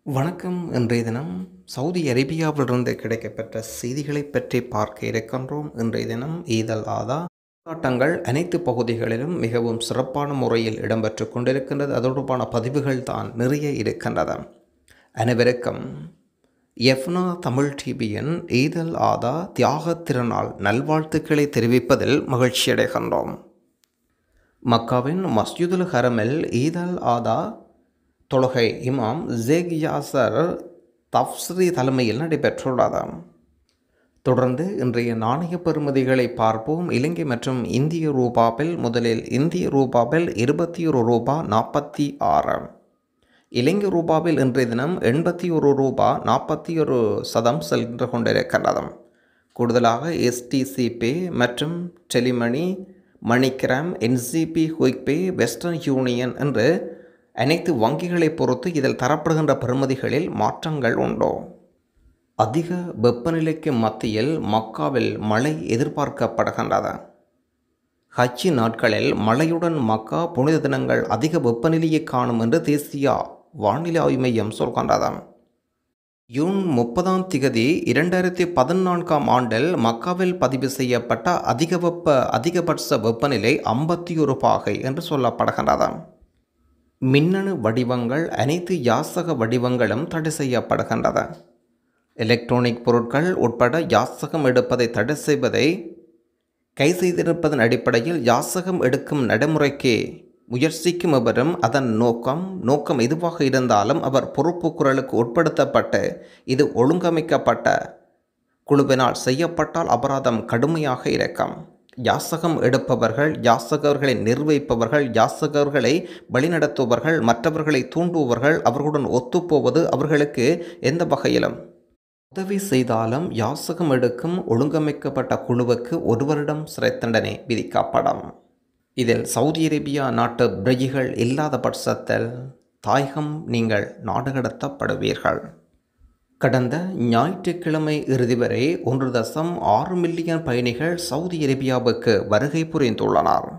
வணக்கம் இன்றைய தினம் சவுதி அரேபியாவிலிருந்து கிடைக்கப்பெற்ற செய்திகளை பற்றி பார்க்க இருக்கின்றோம் இன்றைய தினம் ஈதல் ஆதா கொண்டாட்டங்கள் அனைத்து பகுதிகளிலும் மிகவும் சிறப்பான முறையில் இடம்பெற்று கொண்டிருக்கின்றது அது தொடர்பான பதிவுகள் தான் நிறைய இருக்கின்றது அனைவருக்கும் எஃப்னா தமிழ் டிவியின் ஈதல் ஆதா தியாக திருநாள் நல்வாழ்த்துக்களை தெரிவிப்பதில் மகிழ்ச்சியடைகின்றோம் மக்காவின் மஸ்ஜிதுல் ஹரமில் ஈதல் ஆதா தொழுகை இமாம் ஜேக் யாசர் தப்ஸ்ரி தலைமையில் நடைபெற்றுள்ளது தொடர்ந்து இன்றைய நாணய பெறுமதிகளை பார்ப்போம் இலங்கை மற்றும் இந்திய ரூபாவில் முதலில் இந்திய ரூபாவில் இருபத்தி ஒரு ரூபா நாற்பத்தி ஆறு இலங்கை ரூபாவில் இன்றைய தினம் எண்பத்தி ஒரு ரூபா நாற்பத்தி ஒரு சதம் சென்று கொண்டிருக்கின்றது கூடுதலாக எஸ்டிசி பே மற்றும் Telemoney MoneyGram NCB quick pay Western Union என்று அனைத்து வங்கிகளை பொறுத்து இதில் தரப்படுகின்ற பெறுமதிகளில் மாற்றங்கள் உண்டோ அதிக வெப்பநிலைக்கு மத்தியில் மக்காவில் மழை எதிர்பார்க்கப்படுகின்றது ஹஜ்ஜி நாட்களில் மழையுடன் மக்கா புனித தினங்கள் அதிக வெப்பநிலையை காணும் என்று தேசிய வானிலை ஆய்வு மையம் சொல்கின்றது ஜூன் முப்பதாம் திகதி இரண்டாயிரத்தி பதினான்காம் ஆண்டில் மக்காவில் பதிவு செய்யப்பட்ட அதிக வெப்ப அதிகபட்ச வெப்பநிலை ஐம்பத்தி ஒரு பாகை என்று சொல்லப்படுகின்றது மின்னணு வடிவங்கள் அனைத்து யாசக வடிவங்களும் தடை செய்யப்படுகின்றன எலக்ட்ரானிக் பொருட்கள் உட்பட யாசகம் எடுப்பதை தடை செய்வதை கை செய்திருப்பதன் அடிப்படையில் யாசகம் எடுக்கும் நடைமுறைக்கு முயற்சிக்கும் எவரும் அதன் நோக்கம் நோக்கம் எதுவாக இருந்தாலும் அவர் பொறுப்பு குரலுக்கு உட்படுத்தப்பட்டு இது ஒழுங்கமைக்கப்பட்ட குழுவினால் செய்யப்பட்டால் அபராதம் கடுமையாக இருக்கும் யாசகம் எடுப்பவர்கள் யாசகர்களை நிர்வகிப்பவர்கள் யாசகர்களை வழிநடத்துபவர்கள் மற்றவர்களை தூண்டுபவர்கள் அவர்களுடன் ஒத்துப்போவது அவர்களுக்கு எந்த வகையிலும் உதவி செய்தாலும் யாசகம் எடுக்கும் ஒழுங்கமைக்கப்பட்ட குழுவுக்கு ஒரு வருடம் சிறை தண்டனை விதிக்கப்படும் இதில் சவுதி அரேபியா நாட்டு பிரஜைகள் இல்லாத பட்சத்தில் தாயகம் நீங்கள் நாடு கடத்தப்படுவீர்கள் கடந்த ஞாயிற்றுக்கிழமை இறுதி வரை ஒன்று தசம் ஆறு மில்லியன் பயணிகள் சவுதி அரேபியாவுக்கு வருகை புரிந்துள்ளனர்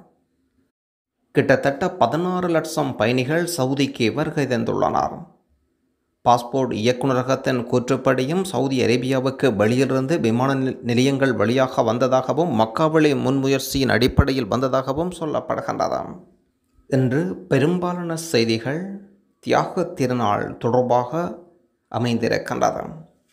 கிட்டத்தட்ட பதினாறு லட்சம் பயணிகள் சவுதிக்கு வருகை தந்துள்ளனர் பாஸ்போர்ட் இயக்குநரகத்தின் கூற்றுப்படியும் சவுதி அரேபியாவுக்கு வெளியிலிருந்து விமான நிலையங்கள் வழியாக வந்ததாகவும் மக்காவளி முன்முயற்சியின் அடிப்படையில் வந்ததாகவும் சொல்லப்படுகின்றது இன்று பெரும்பாலான செய்திகள் தியாக திருநாள் தொடர்பாக அமைந்திருக்கின்றது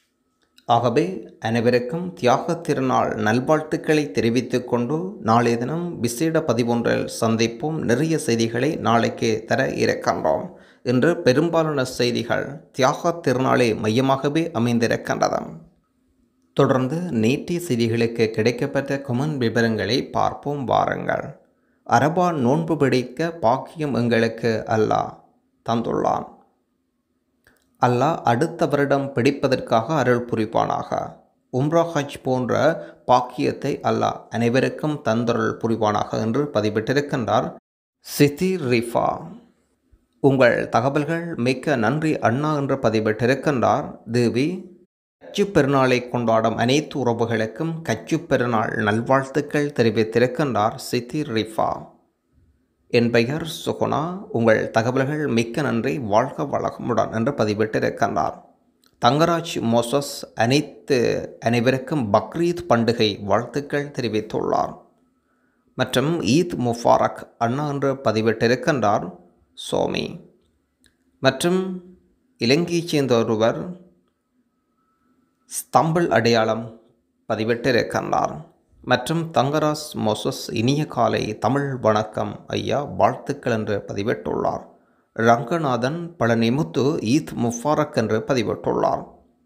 ஆகவே அனைவருக்கும் தியாக திருநாள் நல்வாழ்த்துக்களை தெரிவித்துக் கொண்டு நாளைய தினம் விசேட பதிவொன்றில் சந்திப்போம் நிறைய செய்திகளை நாளைக்கு தர இருக்கின்றோம் இன்று பெரும்பாலான செய்திகள் தியாக திருநாளை மையமாகவே அமைந்திருக்கின்றது தொடர்ந்து நேற்றைய செய்திகளுக்கு கிடைக்கப்பட்ட கொமன் விவரங்களை பார்ப்போம் வாருங்கள் அரபா நோன்பு பிடிக்க பாக்கியம் எங்களுக்கு அல்லாஹ் தந்துள்ளான் அல்லாஹ் அடுத்த வருடம் பிடிப்பதற்காக அருள் புரிவானாக உம்ரா ஹஜ் போன்ற பாக்கியத்தை அல்லாஹ் அனைவருக்கும் தந்தருள் புரிவானாக என்று பதிவிட்டிருக்கின்றார் சித்தி ரிஃபா உங்கள் தகவல்கள் மிக்க நன்றி அண்ணா என்று பதிவிட்டிருக்கின்றார் தேவி கச்சு பெருநாளை கொண்டாடும் அனைத்து உறவுகளுக்கும் கச்சு பெருநாள் நல்வாழ்த்துக்கள் தெரிவித்திருக்கின்றார் சித்தி ரிஃபா என் பெயர் சுகுணா உங்கள் தகவல்கள் மிக்க நன்றி வாழ்க வளமுடன் என்று பதிவிட்டிருக்கின்றார் தங்கராஜ் மோசஸ் அனைத்து அனைவருக்கும் பக்ரீத் பண்டிகை வாழ்த்துக்கள் தெரிவித்துள்ளார் மற்றும் ஈத் முஃபாரக் அண்ணா என்று பதிவிட்டிருக்கின்றார் சோமி மற்றும் இலங்கையைச் சேர்ந்த ஒருவர் ஸ்தம்பிள் அடையாளம் பதிவிட்டிருக்கின்றார் மற்றும் தங்கராஸ் மோசஸ் இனிய காலை தமிழ் வணக்கம் ஐயா வாழ்த்துக்கள் என்று பதிவிட்டுள்ளார் ரங்கநாதன் பழனிமுத்து ஈத் முஃபாரக் என்று பதிவிட்டுள்ளார்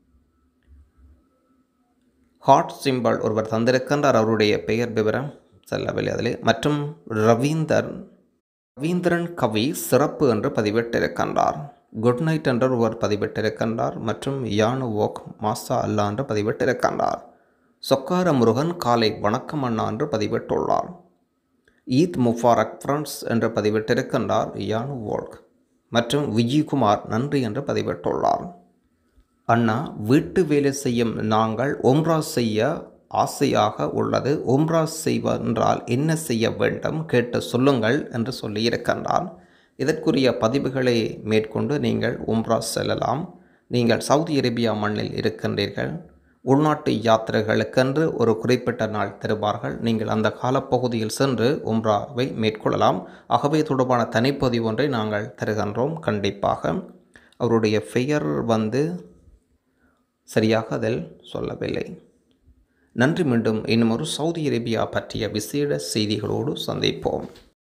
ஹாட் சிம்பல் ஒருவர் தந்திருக்கின்றார் அவருடைய பெயர் விவரம் செல்லவில்லை அதில் மற்றும் ரவீந்தர் ரவீந்திரன் கவி சிறப்பு என்று பதிவிட்டிருக்கின்றார் குட் நைட் என்று ஒருவர் பதிவிட்டிருக்கின்றார் மற்றும் யானு ஓக் மாசா அல்லா என்று பதிவிட்டிருக்கின்றார் சொக்கார முருகன் காலை வணக்கம் அண்ணா என்று பதிவிட்டுள்ளார் ஈத் முஃபாரக் ஃப்ரெண்ட்ஸ் என்று பதிவிட்டிருக்கின்றார் யானு வோல்க் மற்றும் விஜயகுமார் நன்றி என்று பதிவிட்டுள்ளார் அண்ணா வீட்டு வேலை செய்யும் நாங்கள் ஒம்ரா செய்ய ஆசையாக உள்ளது உம்ரா செய்வென்றால் என்ன செய்ய வேண்டும் கேட்டு சொல்லுங்கள் என்று சொல்லியிருக்கின்றார் இதற்குரிய பதிவுகளை மேற்கொண்டு நீங்கள் உம்ரா செல்லலாம் நீங்கள் சவுதி அரேபியா மண்ணில் இருக்கின்றீர்கள் உள்நாட்டு யாத்திரைகளுக்கென்று ஒரு குறிப்பிட்ட நாள் தருவார்கள் நீங்கள் அந்த காலப்பகுதியில் சென்று உம்ராவை மேற்கொள்ளலாம் ஆகவே தொடர்பான தனிப்பதிவு ஒன்றை நாங்கள் தருகின்றோம் கண்டிப்பாக அவருடைய பெயர் வந்து சரியாக அதில் சொல்லவில்லை நன்றி மீண்டும் இன்னும் ஒரு சவுதி அரேபியா பற்றிய விசேட செய்திகளோடு சந்திப்போம்